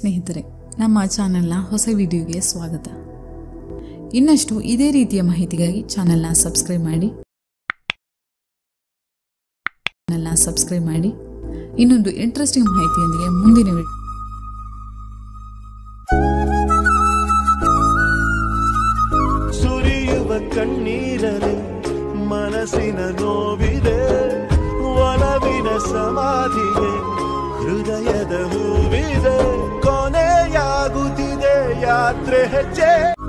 ಸ್ನೇಹಿತರೆ ನಮ್ಮ ಚಾನೆಲ್ನ ಹೊಸ ವಿಡಿಯೋಗೆ ಸ್ವಾಗತ ಇನ್ನಷ್ಟು ಇದೇ ರೀತಿಯ ಮಾಹಿತಿಗಾಗಿ ಚಾನೆಲ್ನ ಸಬ್ಸ್ಕ್ರೈಬ್ ಮಾಡಿ ಚಾನೆಲ್ನ ಸಬ್ಸ್ಕ್ರೈಬ್ ಮಾಡಿ ಇನ್ನೊಂದು ಇಂಟ್ರೆಸ್ಟಿಂಗ್ ಮಾಹಿತಿಯೊಂದಿಗೆ ಮುಂದಿನ ವಿಡಿಯೋ ಸುರಿಯುವ ಕಣ್ಣೀರಲಿ ಮನಸ್ಸಿನ ನೋವಿದೆ ಒಲವಿನ ಸಮಾಧಿಗೆ ಹೃದಯದ ಹೂವಿದೆ ಕೊನೆಯಾಗುತ್ತಿದೆ ಯಾತ್ರೆ ಹೆಜ್ಜೆ